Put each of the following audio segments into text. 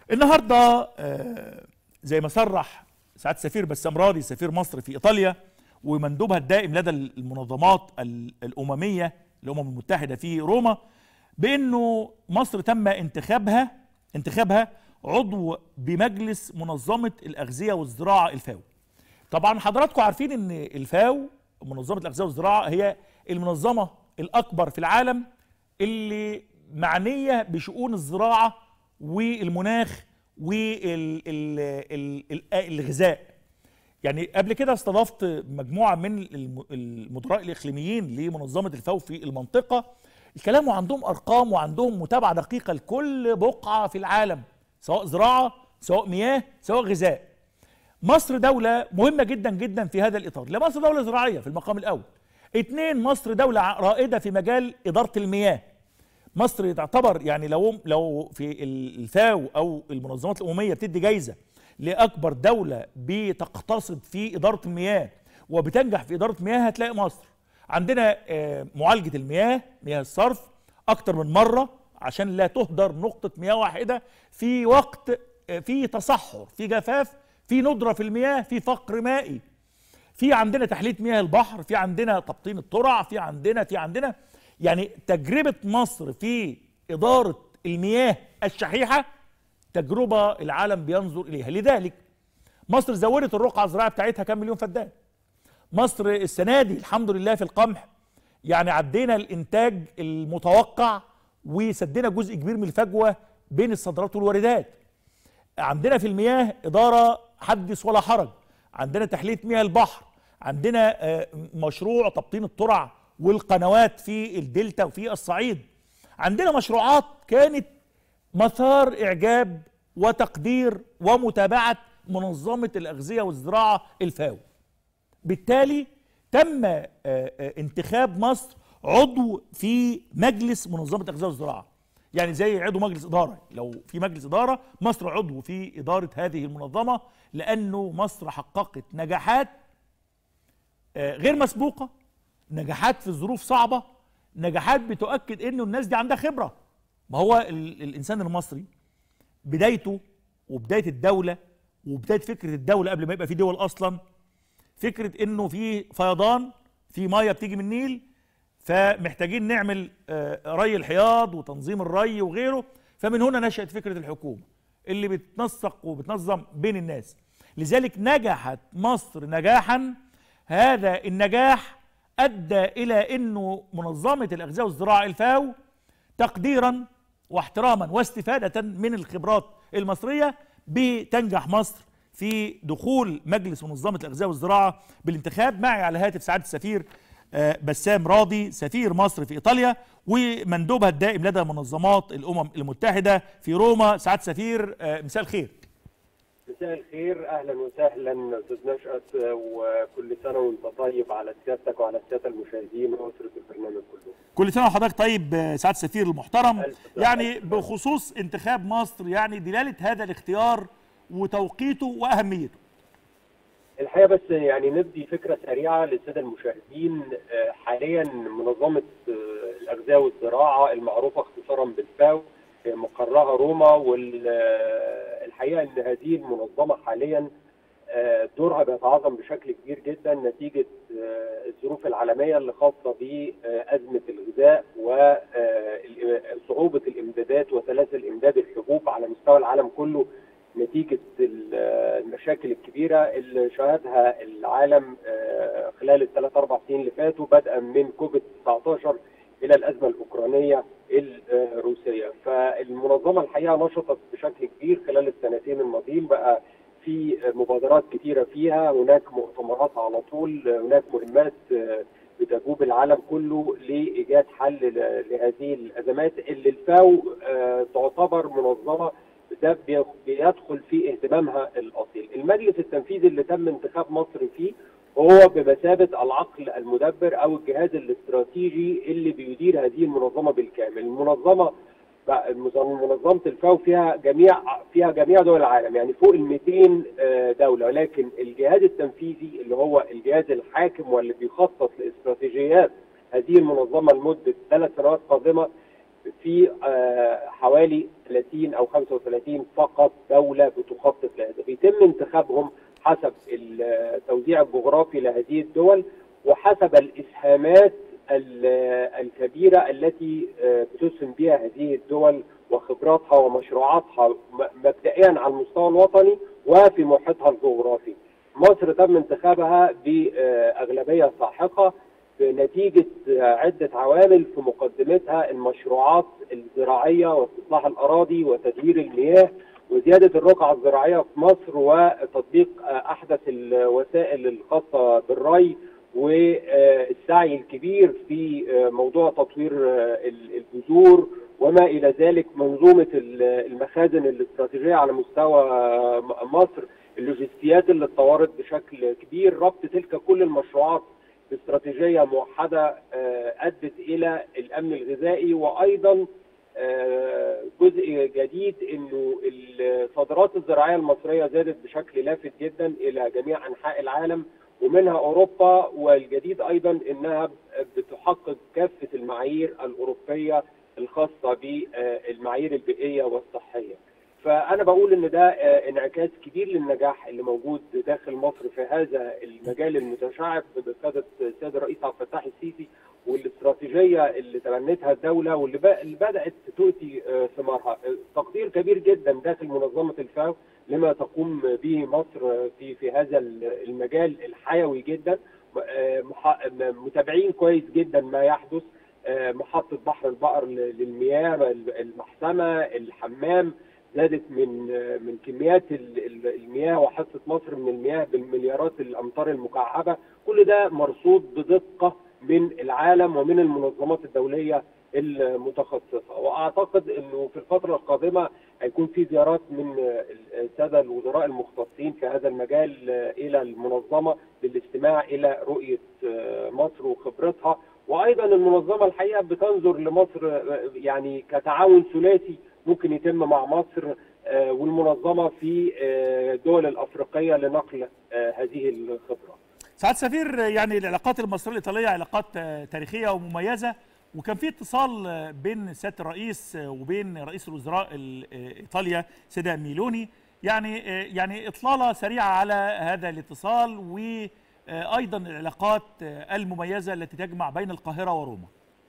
النهارده آه، زي ما صرح سعاده السفير بسام راضي سفير مصر في ايطاليا ومندوبها الدائم لدى المنظمات ال- الامميه الامم المتحده في روما بانه مصر تم انتخابها انتخابها عضو بمجلس منظمه الاغذيه والزراعه الفاو. طبعا حضراتكم عارفين ان الفاو منظمه الاغذيه والزراعه هي المنظمه الاكبر في العالم اللي معنيه بشؤون الزراعه والمناخ والغذاء يعني قبل كده استضفت مجموعه من الم- المدراء الاقليميين لمنظمه الفاو في المنطقه الكلام وعندهم ارقام وعندهم متابعه دقيقه لكل بقعه في العالم سواء زراعه سواء مياه سواء غذاء مصر دولة مهمة جدا جدا في هذا الإطار لا مصر دولة زراعية في المقام الأول اتنين مصر دولة ع- رائدة في مجال إدارة المياه مصر تعتبر يعني لو لو في الفاو أو المنظمات الأممية بتدي جايزة لأكبر دولة بتقتصد في إدارة المياه وبتنجح في إدارة المياه هتلاقي مصر عندنا آه، معالجة المياه مياه الصرف أكتر من مرة عشان لا تهدر نقطة مياه واحدة في وقت آه، في تصحر في جفاف في ندرة في المياه في فقر مائي في عندنا تحلية مياه البحر في عندنا تبطين الترع في عندنا في عندنا يعني تجربة مصر في إدارة المياه الشحيحة تجربة العالم بينظر إليها لذلك مصر زودت الرقعة الزراعية بتاعتها كام مليون فدان مصر السنة دي الحمد لله في القمح يعني عدينا الإنتاج المتوقع وسدينا جزء كبير من الفجوة بين الصادرات والواردات عندنا في المياه إدارة حدث ولا حرج عندنا تحلية مياه البحر عندنا آه، مشروع تبطين الترع والقنوات في الدلتا وفي الصعيد عندنا مشروعات كانت مثار إعجاب وتقدير ومتابعة منظمة الأغذية والزراعة الفاو بالتالي تم آه، آه، انتخاب مصر عضو في مجلس منظمه الاغذيه والزراعه يعني زي عضو مجلس اداره لو في مجلس اداره مصر عضو في اداره هذه المنظمه لانه مصر حققت نجاحات آه، غير مسبوقه نجاحات في ظروف صعبه نجاحات بتؤكد انه الناس دي عندها خبره ما هو ال- الانسان المصري بدايته وبدايه الدوله وبدايه فكره الدوله قبل ما يبقى في دول اصلا فكره انه في فيضان في ميه بتيجي من النيل فمحتاجين نعمل آه، ري الحياض وتنظيم الري وغيره فمن هنا نشأت فكره الحكومه اللي بتنسق وبتنظم بين الناس لذلك نجحت مصر نجاحا هذا النجاح ادى الى انه منظمه الاغذيه والزراعه الفاو تقديرا واحتراما واستفاده من الخبرات المصريه بتنجح مصر في دخول مجلس منظمه الاغذيه والزراعه بالانتخاب معي على هاتف سعاده السفير آه، بسام راضي سفير مصر في ايطاليا ومندوبها الدائم لدى منظمات الامم المتحده في روما سعاده السفير آه، مساء الخير مساء الخير اهلا وسهلا استاذ نشأت وكل سنه وانت طيب على سيادتك وعلى الساده المشاهدين واسره البرنامج كله. كل سنه وحضرتك طيب آه، سعاده السفير المحترم ألف سلامة. يعني بخصوص انتخاب مصر يعني دلاله هذا الاختيار وتوقيته واهميته الحقيقه بس يعني ندي فكره سريعه للساده المشاهدين آه، حاليا منظمه آه، الاغذيه والزراعه المعروفه اختصارا بالفاو آه، مقرها روما والحقيقه ان هذه المنظمه حاليا آه، دورها بيتعاظم بشكل كبير جدا نتيجه آه، الظروف العالميه اللي خاصه بازمه الغذاء وصعوبه الامدادات وسلاسل امداد الحبوب على مستوى العالم كله نتيجه ال- المشاكل الكبيره اللي شهدها العالم آه، خلال الثلاث اربع سنين اللي فاتوا بدءا من كوفيد 19 الى الازمه الاوكرانيه الروسيه فالمنظمه الحقيقه نشطت بشكل كبير خلال السنتين الماضيين بقى في مبادرات كتيره فيها هناك مؤتمرات على طول هناك مهمات آه، بتجوب العالم كله لايجاد حل ل- لهذه الازمات اللي الفاو آه، تعتبر منظمه ده بي- بيدخل في اهتمامها الاصيل. المجلس التنفيذي اللي تم انتخاب مصر فيه هو بمثابه العقل المدبر او الجهاز الاستراتيجي اللي بيدير هذه المنظمه بالكامل. المنظمه بقى منظمه الفاو فيها جميع فيها جميع دول العالم يعني فوق ال 200 آه، دوله ولكن الجهاز التنفيذي اللي هو الجهاز الحاكم واللي بيخطط لاستراتيجيات هذه المنظمه لمده ثلاث سنوات قادمه في حوالي 30 او 35 فقط دوله بتخطط لهذا بيتم انتخابهم حسب التوزيع الجغرافي لهذه الدول وحسب الاسهامات الكبيره التي بتسهم بها هذه الدول وخبراتها ومشروعاتها مبدئيا على المستوى الوطني وفي محيطها الجغرافي. مصر تم انتخابها باغلبيه ساحقه نتيجه عده عوامل في مقدمتها المشروعات الزراعيه واستصلاح الاراضي وتدوير المياه وزياده الرقعه الزراعيه في مصر وتطبيق احدث الوسائل الخاصه بالري والسعي الكبير في موضوع تطوير الجذور وما الى ذلك منظومه المخازن الاستراتيجيه على مستوى مصر اللوجستيات اللي اتطورت بشكل كبير ربط تلك كل المشروعات باستراتيجيه موحده ادت الى الامن الغذائي وايضا جزء جديد انه الصادرات الزراعيه المصريه زادت بشكل لافت جدا الى جميع انحاء العالم ومنها اوروبا والجديد ايضا انها بتحقق كافه المعايير الاوروبيه الخاصه بالمعايير البيئيه والصحيه. فانا بقول ان ده انعكاس كبير للنجاح اللي موجود داخل مصر في هذا المجال المتشعب بقياده السيد الرئيس عبد الفتاح السيسي والاستراتيجيه اللي تبنتها الدوله واللي بدات تؤتي ثمارها تقدير كبير جدا داخل منظمه الفاو لما تقوم به مصر في في هذا المجال الحيوي جدا متابعين كويس جدا ما يحدث محطه بحر البقر للمياه المحسمه الحمام زادت من من كميات المياه وحصه مصر من المياه بالمليارات الامتار المكعبه كل ده مرصود بدقه من العالم ومن المنظمات الدوليه المتخصصه واعتقد انه في الفتره القادمه هيكون في زيارات من الساده الوزراء المختصين في هذا المجال الى المنظمه للاستماع الى رؤيه مصر وخبرتها وايضا المنظمه الحقيقه بتنظر لمصر يعني كتعاون ثلاثي ممكن يتم مع مصر والمنظمه في الدول الافريقيه لنقل هذه الخبره. سعاده السفير يعني العلاقات المصريه الايطاليه علاقات تاريخيه ومميزه وكان في اتصال بين سياده الرئيس وبين رئيس الوزراء ايطاليا سيدا ميلوني يعني يعني اطلاله سريعه على هذا الاتصال وايضا العلاقات المميزه التي تجمع بين القاهره وروما.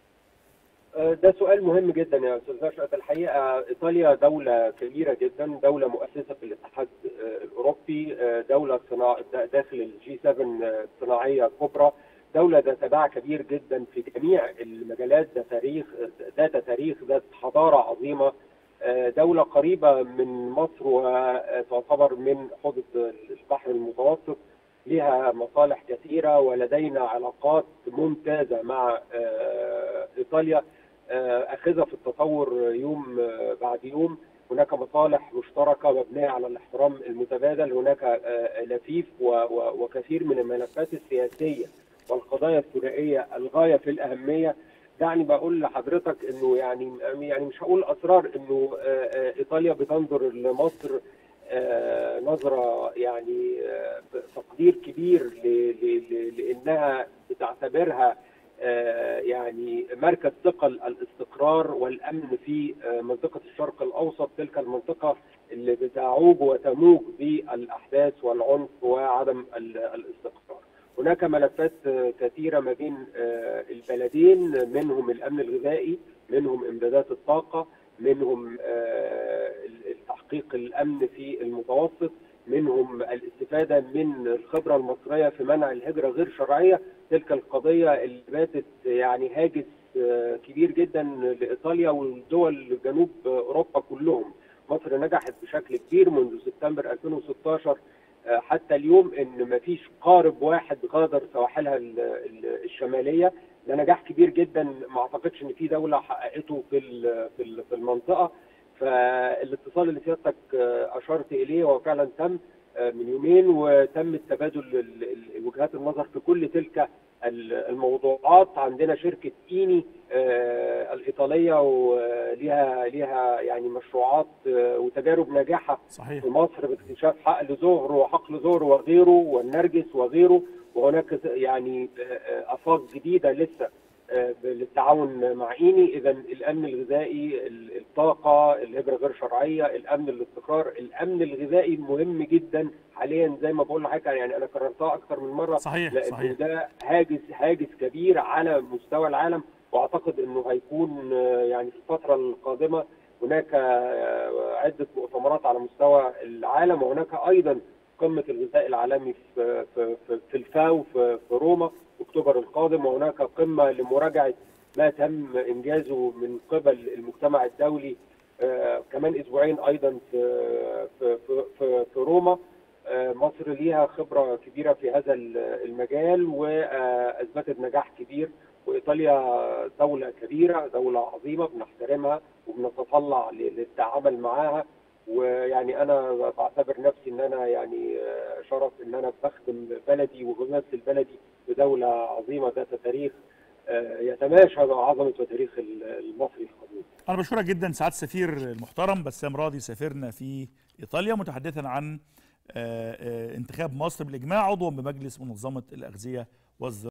ده سؤال مهم جدا يا استاذ نشأت الحقيقه ايطاليا دوله كبيره جدا دوله مؤسسه في الاتحاد الاوروبي دوله صناع داخل الجي 7 صناعيه كبرى دوله ذات باع كبير جدا في جميع المجالات ذات تاريخ ذات تاريخ ذات حضاره عظيمه دوله قريبه من مصر وتعتبر من حوض البحر المتوسط لها مصالح كثيره ولدينا علاقات ممتازه مع ايطاليا اخذه في التطور يوم بعد يوم هناك مصالح مشتركه مبنيه على الاحترام المتبادل هناك لفيف وكثير من الملفات السياسيه والقضايا الثنائيه الغايه في الاهميه دعني بقول لحضرتك انه يعني يعني مش هقول اسرار انه ايطاليا بتنظر لمصر نظره يعني تقدير كبير لانها بتعتبرها يعني مركز ثقل الاستقرار والامن في منطقه الشرق الاوسط تلك المنطقه اللي بتعوج وتموج بالاحداث والعنف وعدم الاستقرار. هناك ملفات كثيره ما بين البلدين منهم الامن الغذائي، منهم امدادات الطاقه، منهم تحقيق الامن في المتوسط، منهم الاستفاده من الخبره المصريه في منع الهجره غير شرعيه تلك القضيه اللي باتت يعني هاجس كبير جدا لايطاليا والدول جنوب اوروبا كلهم مصر نجحت بشكل كبير منذ سبتمبر 2016 حتى اليوم ان ما فيش قارب واحد غادر سواحلها الشماليه ده نجاح كبير جدا ما اعتقدش ان في دوله حققته في في المنطقه فالاتصال اللي سيادتك اشرت اليه هو فعلا تم من يومين وتم التبادل وجهات النظر في كل تلك الموضوعات عندنا شركه ايني الايطاليه وليها ليها يعني مشروعات وتجارب ناجحه صحيح. في مصر باكتشاف حقل زهر وحقل زهر وغيره والنرجس وغيره وهناك يعني افاق جديده لسه آه، للتعاون مع ايني اذا الامن الغذائي ال- الطاقه الهجره غير شرعيه الامن الاستقرار الامن الغذائي مهم جدا حاليا زي ما بقول لحضرتك يعني انا كررتها اكثر من مره صحيح لانه صحيح ده هاجس هاجس كبير على مستوى العالم واعتقد انه هيكون آه، يعني في الفتره القادمه هناك آه، عده مؤتمرات على مستوى العالم وهناك ايضا قمه الغذاء العالمي في في في, في الفاو في, في روما اكتوبر القادم وهناك قمه لمراجعه ما تم انجازه من قبل المجتمع الدولي آه، كمان اسبوعين ايضا في في في, في, في روما آه، مصر ليها خبره كبيره في هذا ال- المجال واثبتت نجاح كبير وايطاليا دوله كبيره دوله عظيمه بنحترمها وبنتطلع ل- للتعامل معاها ويعني انا بعتبر نفسي ان انا يعني آه، شرف ان انا بخدم بلدي وبمثل بلدي بدوله عظيمه ذات تاريخ آه، يتماشى مع عظمه وتاريخ ال- المصري القديم. انا بشكرك جدا سعاده السفير المحترم بسام راضي سفيرنا في ايطاليا متحدثا عن آه، آه، انتخاب مصر بالاجماع عضوا بمجلس منظمه الاغذيه والزراعه